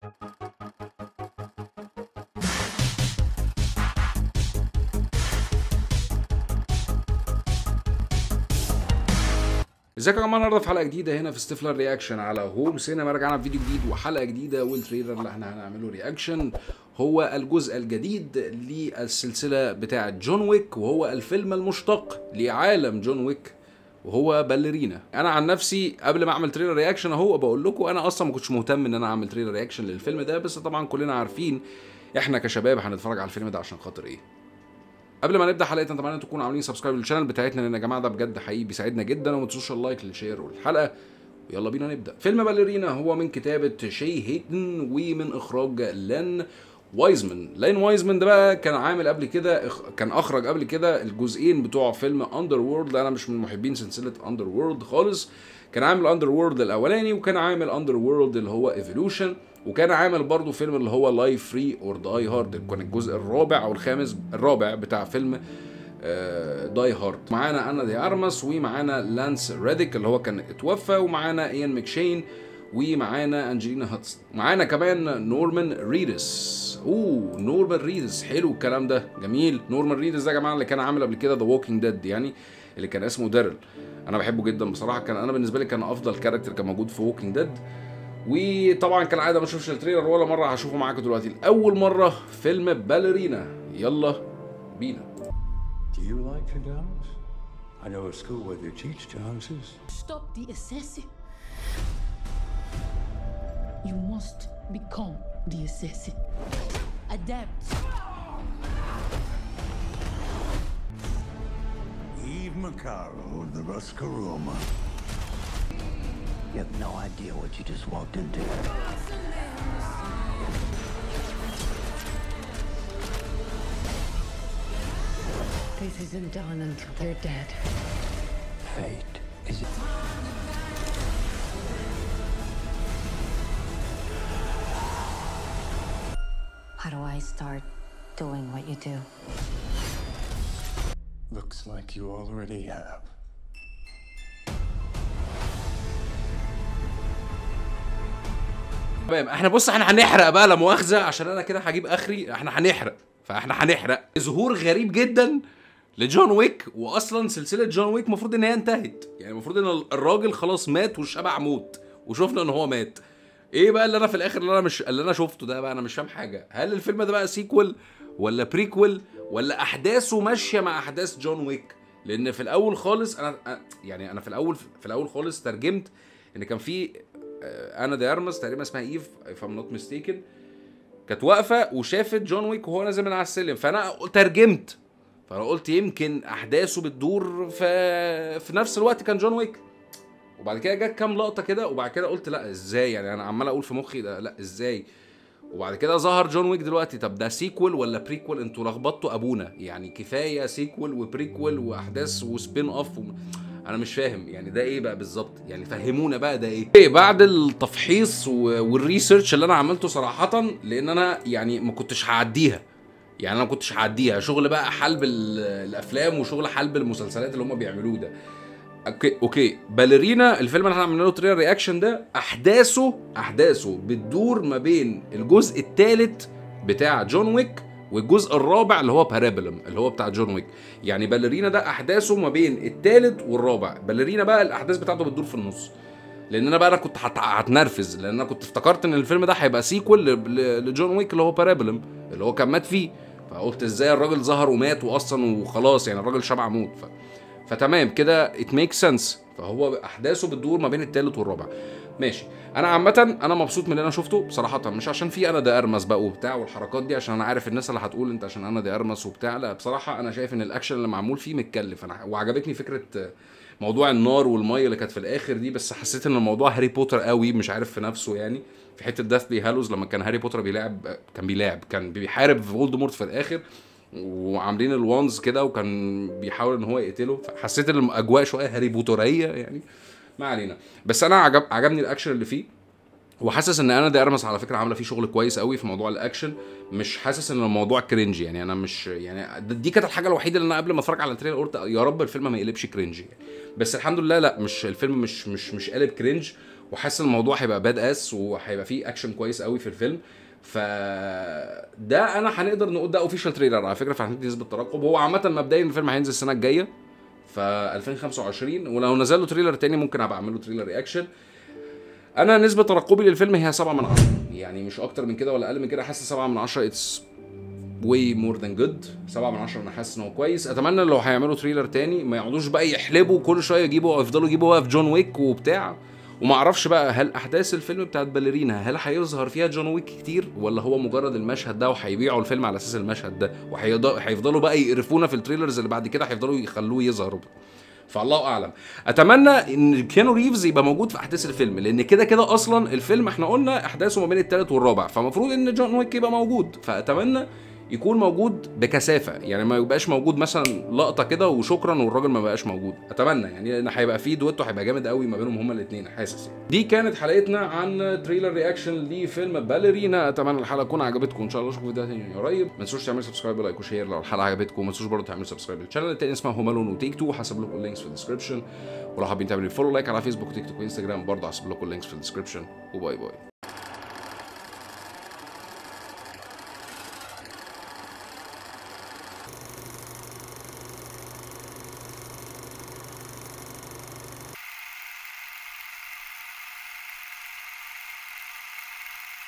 ازيكم يا جماعه النهارده في حلقه جديده هنا في ستيفلر رياكشن على هوم سينما رجعنا بفيديو جديد وحلقه جديده والتريلر اللي احنا هنعمله رياكشن هو الجزء الجديد للسلسله بتاعه جون ويك وهو الفيلم المشتق لعالم جون ويك وهو باليرينا انا عن نفسي قبل ما اعمل تريلر رياكشن اهو بقول لكم انا اصلا ما كنتش مهتم ان انا اعمل تريلر رياكشن للفيلم ده بس طبعا كلنا عارفين احنا كشباب هنتفرج على الفيلم ده عشان خاطر ايه قبل ما نبدا حلقتنا طبعا انتوا تكونوا عاملين سبسكرايب للشانل بتاعتنا لان يا جماعه ده بجد حقيقي بيساعدنا جدا وما تنسوش اللايك للشير والحلقه ويلا بينا نبدا فيلم باليرينا هو من كتابه شي هيتن ومن اخراج لين وايزمان لين وايزمان ده بقى كان عامل قبل كده إخ... كان اخرج قبل كده الجزئين بتوع فيلم اندر وورلد انا مش من محبين سلسله اندر وورلد خالص كان عامل اندر وورلد الاولاني وكان عامل اندر وورلد اللي هو ايفولوشن وكان عامل برضه فيلم اللي هو لايف فري اور داي هارد كان الجزء الرابع او الخامس الرابع بتاع فيلم داي هارد معانا انا دي ارمس ومعانا لانس ريديك اللي هو كان اتوفى ومعانا ايان ماكشين ومعانا انجلينا هاتسون معانا كمان نورمان ريدس اوه نورمان ريدس حلو الكلام ده جميل نورمان ريدس ده يا جماعه اللي كان عامل قبل كده ذا ووكينج ديد يعني اللي كان اسمه ديرل انا بحبه جدا بصراحه كان انا بالنسبه لي كان افضل كاركتر كان موجود في ووكينج ديد وطبعا كالعاده ما اشوفش التريلر ولا مره هشوفه معاكم دلوقتي لاول مره فيلم باليرينا يلا بينا Do you like to dance? I know a school where they teach dances. Stop the assassin. You must become the assassin. Adapt. Eve Macaro of the Ruscaroma. You have no idea what you just walked into. This isn't done until they're dead. Fate is it? How do I start doing what you do? Looks like you already have. تمام احنا بص احنا هنحرق بقى لا مؤاخذه عشان انا كده هجيب اخري احنا هنحرق فاحنا هنحرق ظهور غريب جدا لجون ويك واصلا سلسله جون ويك المفروض ان هي انتهت يعني المفروض ان الراجل خلاص مات والشبع موت وشفنا ان هو مات ايه بقى اللي انا في الاخر اللي انا مش اللي انا شفته ده بقى انا مش فاهم حاجه هل الفيلم ده بقى سيكوال ولا بريكوال ولا احداثه ماشيه مع احداث جون ويك لان في الاول خالص انا أنا- يعني انا في الاول في الاول خالص ترجمت ان كان في آه، انا دي ارمس تقريبا اسمها ايف if I'm not mistaken كانت واقفه وشافت جون ويك وهو نازل من على السلم فانا ترجمت فانا قلت يمكن احداثه بتدور في في نفس الوقت كان جون ويك وبعد كده جت كام لقطه كده وبعد كده قلت لا ازاي يعني انا عمال اقول في مخي ده لا ازاي وبعد كده ظهر جون ويك دلوقتي طب ده سيكوال ولا بريكوال انتوا لخبطتوا ابونا يعني كفايه سيكوال وبريكوال واحداث وسبين اوف و... انا مش فاهم يعني ده ايه بقى بالظبط يعني فهمونا بقى ده ايه إيه بعد التفحيص و- والريسيرش اللي انا عملته صراحه لان انا يعني ما كنتش هعديها يعني انا ما كنتش هعديها شغل بقى حلب ال- الافلام وشغل حلب المسلسلات اللي هم بيعملوه ده اوكي اوكي باليرينا الفيلم اللي احنا عملنا له تريلر رياكشن ده احداثه احداثه بتدور ما بين الجزء الثالث بتاع جون ويك والجزء الرابع اللي هو بارابلم اللي هو بتاع جون ويك يعني باليرينا ده احداثه ما بين الثالث والرابع باليرينا بقى الاحداث بتاعته بتدور في النص لان انا بقى انا كنت هت- هتنرفز لان انا كنت افتكرت ان الفيلم ده هيبقى سيكوال ل- ل- لجون ويك اللي هو بارابلم اللي هو كان مات فيه فقلت ازاي الراجل ظهر ومات واصلا وخلاص يعني الراجل شبع موت ف... فتمام كده ات ميك سنس فهو احداثه بتدور ما بين الثالث والرابع ماشي انا عامه انا مبسوط من اللي انا شفته بصراحه مش عشان في انا ده ارمس بقى وبتاع والحركات دي عشان انا عارف الناس اللي هتقول انت عشان انا ده ارمس وبتاع لا بصراحه انا شايف ان الاكشن اللي معمول فيه متكلف انا وعجبتني فكره موضوع النار والميه اللي كانت في الاخر دي بس حسيت ان الموضوع هاري بوتر قوي مش عارف في نفسه يعني في حته داثلي هالوز لما كان هاري بوتر بيلعب كان بيلعب كان بيحارب فولدمورت في الاخر وعاملين الوانز كده وكان بيحاول ان هو يقتله فحسيت ان الاجواء شويه هاري بوتريه يعني ما علينا بس انا عجب عجبني الاكشن اللي فيه وحاسس ان انا دي ارمس على فكره عامله فيه شغل كويس قوي في موضوع الاكشن مش حاسس ان الموضوع كرنج يعني انا مش يعني د- دي كانت الحاجه الوحيده اللي انا قبل ما اتفرج على التريلر قلت يا رب الفيلم ما يقلبش كرنج يعني. بس الحمد لله لا مش الفيلم مش مش مش قالب كرنج وحاسس ان الموضوع هيبقى باد اس وهيبقى فيه اكشن كويس قوي في الفيلم ف ده انا هنقدر نقول ده اوفيشال تريلر على فكره فهندي نسبه ترقب هو عامه مبدئيا الفيلم هينزل السنه الجايه ف 2025 ولو نزل له تريلر تاني ممكن ابقى اعمل له تريلر رياكشن انا نسبه ترقبي للفيلم هي 7 من 10 يعني مش اكتر من كده ولا اقل من كده حاسس 7 من 10 اتس واي مور ذان جود 7 من 10 انا حاسس ان هو كويس اتمنى لو هيعملوا تريلر تاني ما يقعدوش بقى يحلبوا كل شويه يجيبوا يفضلوا يجيبوا بقى في جون ويك وبتاع وما اعرفش بقى هل احداث الفيلم بتاعت باليرينا هل هيظهر فيها جون ويك كتير ولا هو مجرد المشهد ده وهيبيعوا الفيلم على اساس المشهد ده وهيفضلوا بقى يقرفونا في التريلرز اللي بعد كده هيفضلوا يخلوه يظهر فالله اعلم اتمنى ان كيانو ريفز يبقى موجود في احداث الفيلم لان كده كده اصلا الفيلم احنا قلنا احداثه ما بين الثالث والرابع فمفروض ان جون ويك يبقى موجود فاتمنى يكون موجود بكثافه يعني ما يبقاش موجود مثلا لقطه كده وشكرا والراجل ما بقاش موجود اتمنى يعني لان هيبقى فيه دويتو هيبقى جامد قوي ما بينهم هما الاثنين حاسس دي كانت حلقتنا عن تريلر رياكشن لفيلم باليرينا اتمنى الحلقه تكون عجبتكم ان شاء الله اشوفكم في فيديو تاني قريب ما تنسوش تعملوا سبسكرايب ولايك وشير لو الحلقه عجبتكم ما تنسوش برضه تعملوا سبسكرايب للشانل التاني اسمه هومالون وتيك تو هسيب لكم اللينكس في الديسكربشن ولو حابين تعملوا فولو لايك على فيسبوك وتيك توك وانستجرام برضه هسيب لكم اللينكس في الديسكربشن وباي باي